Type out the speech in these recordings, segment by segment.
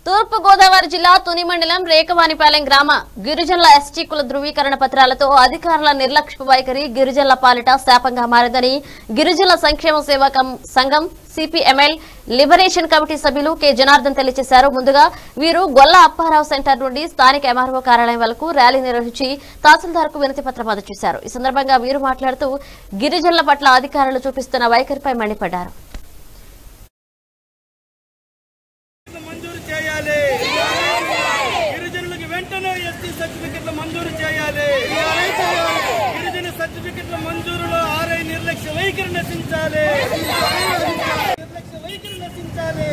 తూర్పు గోదావరి జిల్లా తుని మండలం రేకవానిపాలెం గ్రామ గిరిజనుల ఎస్టీ కుల ధృవీకరణ పత్రాలతో అధికారుల నిర్లక్ష్య వైఖరి గిరిజనుల పాలిట శాపంగా మారిందని గిరిజనుల సంక్షేమ సేవా కం- సంఘం సిపిఎంఎల్ లిబరేషన్ కమిటీ సభ్యులు కె జనార్దన్ తెలియజేశారు ముందుగా వీరు గొల్ల అప్పారావు సెంటర్ నుండి స్థానిక ఎంఆర్ఓ కార్యాలయం వరకు ర్యాలీ నిర్వహించి తహసీల్దార్కు వినతి పత్రం అందజేశారు ఈ సందర్భంగా వీరు మాట్లాడుతూ గిరిజనుల పట్ల అధికారులు చూపిస్తున్న వైఖరిపై మండిపడ్డారు మంజూరు చేయాలి గిరిజనులకు వెంటనే ఎస్టీ సర్టిఫికెట్లు మంజూరు చేయాలి గిరిజన సర్టిఫికెట్ల మంజూరులో ఆర్ఐ నిర్లక్ష్య వైఖరి నశించాలి నిర్లక్ష్య వైఖరి నశించాలి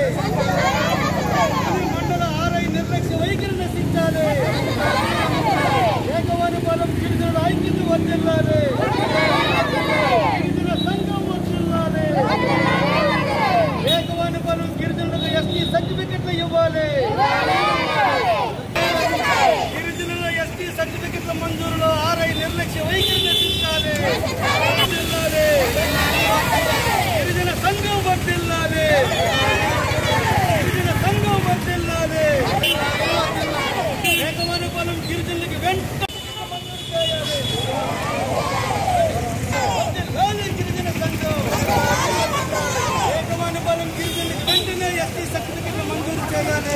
ఈ మండల ఆర్ఐ నిర్లక్ష్య వైఖరి నశించాలి ఏకవాని బలం గిరిజనుల ఐక్యత వర్దిల్లాలి గిరిజన సంఘం వర్దిల్లాలి ఏకవాని బలం గిరిజనులకు ఎస్టీ సర్టిఫికెట్లు ఇవ్వాలి గిరిజనుల ఎస్టీ సర్టిఫికెట్ల మంజూరులో ఆర్ఐ నిర్లక్ష్య వైఖరి నశించాలి వర్ధిల్లాలి. గిరిజన సంఘం వర్దిల్లాలి గిరిజన సంఘం వర్దిల్లాలి ఏకవాని బలం గిరిజనులకు వెంటనే మంజూరు చేయాలి వర్ధిల్లాలి గిరిజన సంఘం ఏకమాన బలం గిరిజనులకు వెంటనే ఎస్టీ సర్టిఫికెట్లు మంజూరు చేయాలి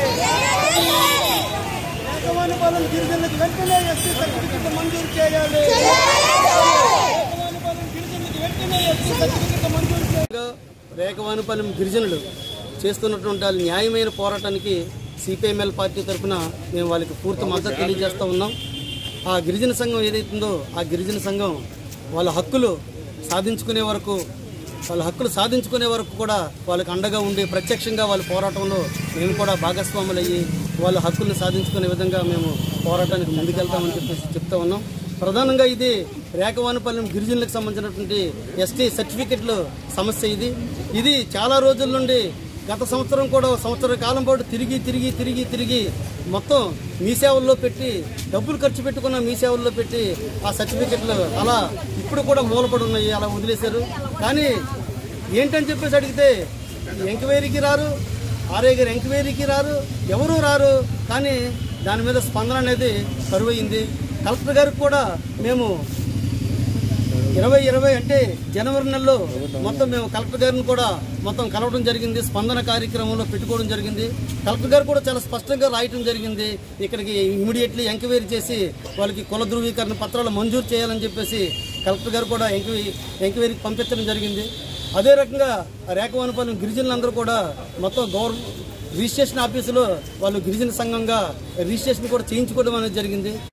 ఏకమాన బలం గిరిజనులకు వెంటనే ఎస్టీ సర్టిఫికెట్లు మంజూరు చేయాలి ఏకమాన బలం గిరిజనులకు వెంటనే ఎస్టీ సర్టిఫికెట్లు మంజూరు చేయాలి రేఖవానిపాలెం గిరిజనులు చేస్తున్నటువంటి వాళ్ళ న్యాయమైన పోరాటానికి సిపిఎంఎల్ పార్టీ తరఫున మేము వాళ్ళకి పూర్తి మద్దతు తెలియజేస్తూ ఉన్నాం ఆ గిరిజన సంఘం ఏదైతుందో ఆ గిరిజన సంఘం వాళ్ళ హక్కులు సాధించుకునే వరకు వాళ్ళ హక్కులు సాధించుకునే వరకు కూడా వాళ్ళకి అండగా ఉండి ప్రత్యక్షంగా వాళ్ళ పోరాటంలో మేము కూడా భాగస్వాములు అయ్యి వాళ్ళ హక్కులను సాధించుకునే విధంగా మేము పోరాటానికి ముందుకెళ్తామని చెప్పేసి చెప్తా ఉన్నాం ప్రధానంగా ఇది రేఖవానిపాలెం గిరిజనులకు సంబంధించినటువంటి ఎస్టీ సర్టిఫికెట్లు సమస్య ఇది ఇది చాలా రోజుల నుండి గత సంవత్సరం కూడా సంవత్సర కాలం పాటు తిరిగి తిరిగి తిరిగి తిరిగి మొత్తం మీ సేవల్లో పెట్టి డబ్బులు ఖర్చు పెట్టుకున్న మీ సేవల్లో పెట్టి ఆ సర్టిఫికెట్లు అలా ఇప్పుడు కూడా మూలపడి ఉన్నాయి అలా వదిలేశారు కానీ ఏంటని చెప్పేసి అడిగితే ఎంక్వైరీకి రారు ఆర్ఐ గారు ఎంక్వైరీకి రారు ఎవరూ రారు కానీ దాని మీద స్పందన అనేది కరువైంది కలెక్టర్ గారికి కూడా మేము ఇరవై ఇరవై అంటే జనవరి నెలలో మొత్తం మేము కలెక్టర్ గారిని కూడా మొత్తం కలవడం జరిగింది స్పందన కార్యక్రమంలో పెట్టుకోవడం జరిగింది కలెక్టర్ గారు కూడా చాలా స్పష్టంగా రాయటం జరిగింది ఇక్కడికి ఇమీడియట్లీ ఎంక్వైరీ చేసి వాళ్ళకి కుల ధృవీకరణ పత్రాలు మంజూరు చేయాలని చెప్పేసి కలెక్టర్ గారు కూడా ఎంక్వైరీ ఎంక్వైరీకి పంపించడం జరిగింది అదే రకంగా రేఖవానిపాలెం గిరిజనులందరూ కూడా మొత్తం గౌరవ రిజిస్ట్రేషన్ ఆఫీసులో వాళ్ళు గిరిజన సంఘంగా రిజిస్ట్రేషన్ కూడా చేయించుకోవడం అనేది జరిగింది